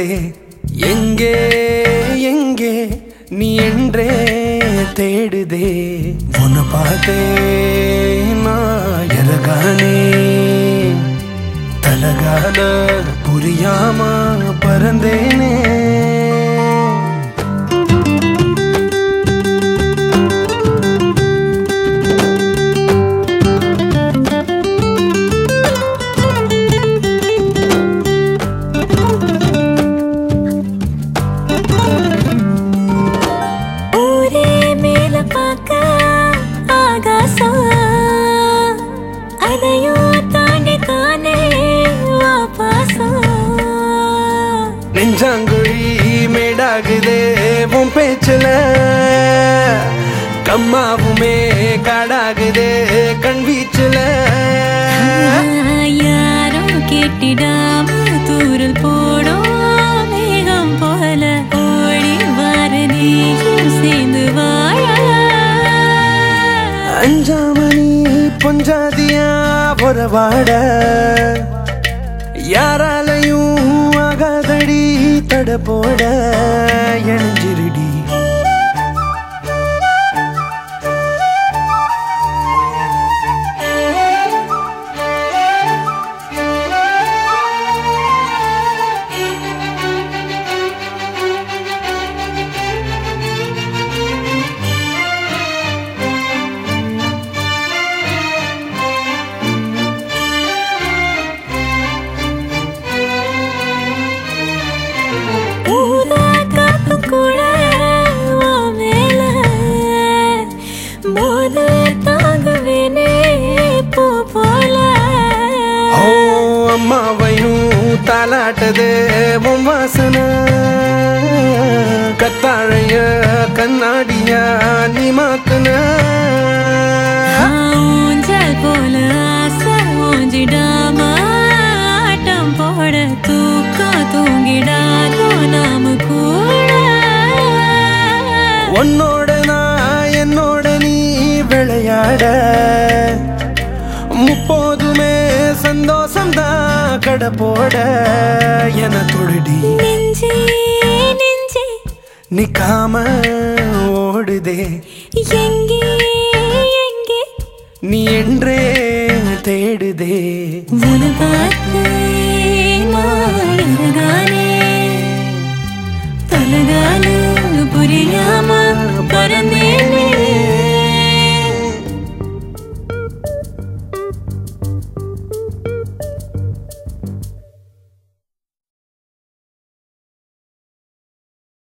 ஓடுதே எங்கே எங்கே நீ என்றே தேடுதே உன்னை பார்த்தே நான் எரகானே தலகால புரியாம பறந்தேனே ஊரே மேல பார்க்க ஆகாசம் அதையும் தாண்டி தானே வா பாசம் நெஞ்சாங்குழி மேடாகுதே உன் பேச்சுல கம்மாவுமே காடாகுதே கண் வீச்சுல யாரும் கேட்டிடாம தூரல் போடும் மேகம் போல ஓடி வர நீயும் சேர்ந்து வாழ அஞ்சாமணி பொஞ்சாதியா பொறவாட யாராலையும் ஆகாதடி தட போட இணைஞ்சிருடி ஊதா காத்து கூட உன் மேல மோத தாங்குவேனே பூ போல ஓ அம்மாவையும் தாலாட்டதே உன் வாசனை கத்தாழைய கண்ணாடியா நீ மாத்துன ஊஞ்சல் போல ஆசை ஊஞ்சிடாம ஆட்டம் போட தூக்கம் தூங்கிடாதோ நாம கூட உன்னோட நான் என்னோட நீ விளையாட முப்போதுமே சந்தோஷம்தான் கடை போட என தொழுடி நெஞ்சே நெஞ்சே நிக்காம ஓடுதே எங்கே எங்கே நீ என்றே தேடுதே உன பார்த்து